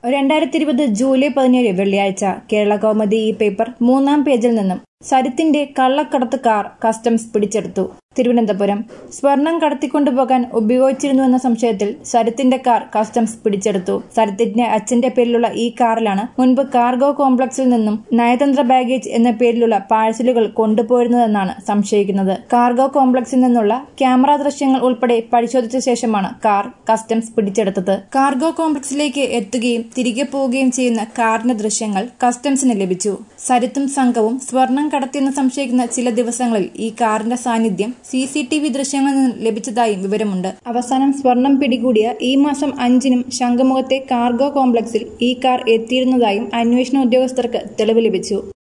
രണ്ടായിരത്തി ഇരുപത് ജൂലൈ പതിനേഴ് വെള്ളിയാഴ്ച കേരള കൗമുദി ഈ പേപ്പർ മൂന്നാം പേജിൽ നിന്നും സരിത്തിന്റെ കള്ളക്കടത്ത് കാർ കസ്റ്റംസ് പിടിച്ചെടുത്തു തിരുവനന്തപുരം സ്വർണം കടത്തിക്കൊണ്ടുപോകാൻ ഉപയോഗിച്ചിരുന്നുവെന്ന സംശയത്തിൽ സരിത്തിന്റെ കാർ കസ്റ്റംസ് പിടിച്ചെടുത്തു സരിത്തിന്റെ അച്ഛന്റെ പേരിലുള്ള ഈ കാറിലാണ് മുൻപ് കാർഗോ കോംപ്ലക്സിൽ നിന്നും നയതന്ത്ര ബാഗേജ് എന്ന പേരിലുള്ള പാഴ്സലുകൾ കൊണ്ടുപോയിരുന്നതെന്നാണ് സംശയിക്കുന്നത് കാർഗോ കോംപ്ലക്സിൽ നിന്നുള്ള ക്യാമറ ദൃശ്യങ്ങൾ ഉൾപ്പെടെ പരിശോധിച്ച ശേഷമാണ് കാർ കസ്റ്റംസ് പിടിച്ചെടുത്തത് കാർഗോ കോംപ്ലക്സിലേക്ക് എത്തുകയും തിരികെ പോവുകയും ചെയ്യുന്ന കാറിന്റെ ദൃശ്യങ്ങൾ കസ്റ്റംസിന് ലഭിച്ചു സരിത്തും സംഘവും സ്വർണം കടത്തിയെന്ന് സംശയിക്കുന്ന ചില ദിവസങ്ങളിൽ ഈ കാറിന്റെ സാന്നിധ്യം സി സി ടി വി ദൃശ്യങ്ങളിൽ നിന്ന് ലഭിച്ചതായും വിവരമുണ്ട് അവസാനം സ്വർണം പിടികൂടിയ ഈ മാസം അഞ്ചിനും ശംഖുമുഖത്തെ കാർഗോ കോംപ്ലക്സിൽ ഈ കാർ എത്തിയിരുന്നതായും അന്വേഷണ ഉദ്യോഗസ്ഥർക്ക് തെളിവ് ലഭിച്ചു